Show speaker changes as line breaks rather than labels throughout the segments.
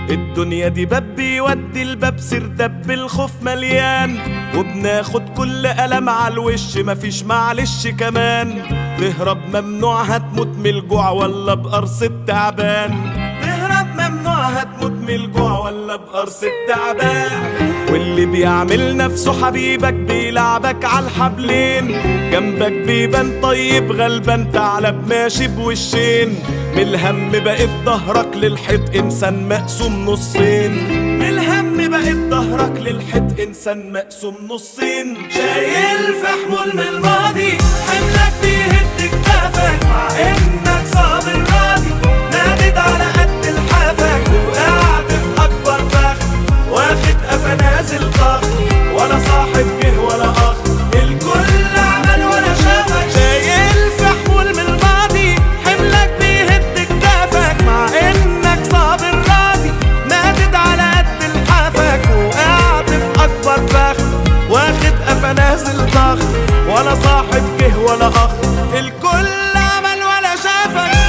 الدنيا دي باب بيودي الباب سير دب الخوف مليان وبناخد كل قلم على الوش مفيش معلش كمان تهرب ممنوع هتموت من الجوع ولا بقرص التعبان تهرب ممنوع هتموت من الجوع ولا بقرص التعبان واللي بيعمل نفسه حبيبك بيلعبك على الحبلين جنبك بيبان طيب غلبان ثعلب ماشي بوشين من الهم بقيت ظهرك للحيط انسان مقسوم نصين من الهم بقيت ظهرك للحيط انسان مقسوم نصين شايل في حمول من الماضي حملك بيهد كتافك مع انك صابر راضي نادد على قد لحافك وقعت في اكبر فخ واخد قفا نازل ضغط ولا صاحب جه ولا اخ الكل عمل ولا شافك شايل في حمول من الماضي حملك بيهد كتافك مع انك صابر راضي نادد على قد لحافك وقعت في اكبر فخ واخد قفا نازل ضغط ولا صاحب جه ولا اخ الكل عمل ولا شافك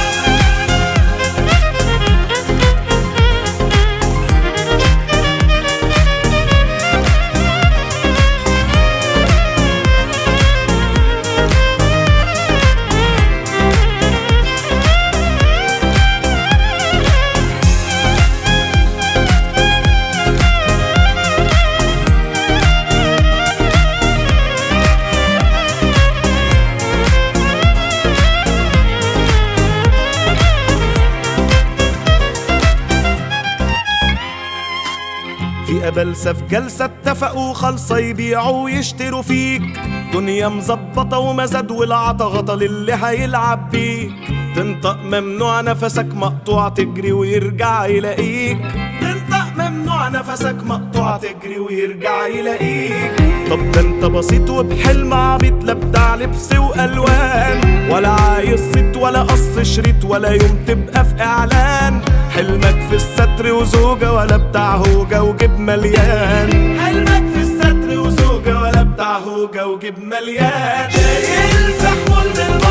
في أبلسة في جلسة اتفقوا خلصة يبيعوا ويشتروا فيك دنيا مظبطة ومزاد والعطا غطا للي هيلعب بيك تنطق ممنوع نفسك مقطوع تجري ويرجع يلاقيك تنطق ممنوع نفسك مقطوع تجري ويرجع يلاقيك طب ده انت بسيط وبحلم عبيط لا بتاع لبس والوان ولا عايز صيت ولا قص شريط ولا يوم تبقى في اعلان حلمك في الستر وزوجة ولا بتاع هوجة وجيب مليان حلمك في الستر وزوجة ولا بتاع هوجة وجيب مليان شايل في حمول من